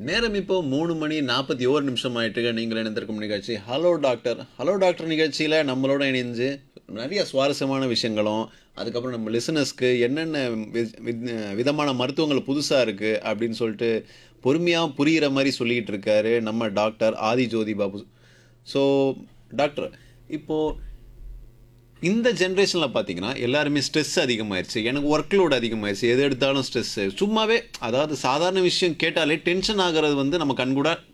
நேரம் இப்போ மூணு மணி நாற்பத்தி ஓரு நிமிஷம் ஆயிட்டு நீங்கள் இணைந்திருக்கும் நிகழ்ச்சி ஹலோ டாக்டர் ஹலோ டாக்டர் நிகழ்ச்சியில் நம்மளோட இணைஞ்சு நிறைய சுவாரஸ்யமான விஷயங்களும் அதுக்கப்புறம் நம்ம லிசனர்ஸ்க்கு என்னென்ன வி- வி- விதமான மருத்துவங்கள் புதுசாக இருக்குது அப்படின்னு சொல்லிட்டு பொறுமையாக புரிகிற மாதிரி சொல்லிக்கிட்டு இருக்காரு நம்ம doctor Adi Jothi Babu so doctor இப்போது இந்த ஜென்ரேஷனில் பார்த்தீங்கன்னா எல்லாருமே ஸ்ட்ரெஸ் அதிகமாயிருச்சு எனக்கு ஒர்க் லோட் அதிகமாயிருச்சு எது எடுத்தாலும் ஸ்ட்ரெஸ்ஸு சும்மாவே அதாவது சாதாரண விஷயம் கேட்டாலே டென்ஷன் ஆகிறது வந்து நம்ம கண்கூட